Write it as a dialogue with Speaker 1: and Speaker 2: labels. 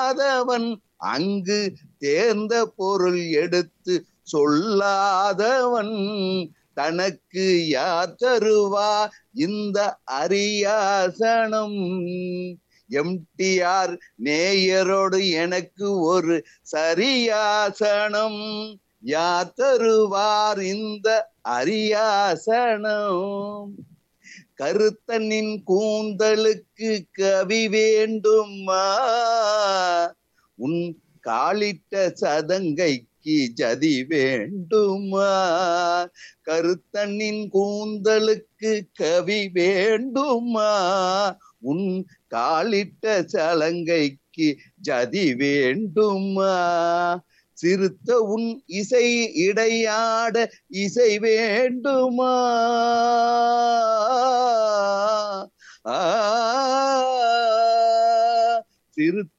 Speaker 1: சொல்லாதவன் அங்கு தேர்ந்த பொருள் எடுத்து சொல்லாதவன் தனக்கு யார் தருவா இந்த அரியாசனம் எம்டிஆர் நேயரோடு எனக்கு ஒரு சரியாசனம் யார் தருவார் இந்த அரியாசனம் கருத்தனின் கூந்தலுக்கு கவி வேண்டுமா உன் காலிட்ட சதங்கைக்கு ஜதி வேண்டுமா கருத்தனின் கூந்தலுக்கு கவி வேண்டுமா உன் காலிட்ட சலங்கைக்கு ஜதி வேண்டுமா சிறுத்த உன் இசை இடையாட இசை வேண்டுமா ஆ சிறுத்த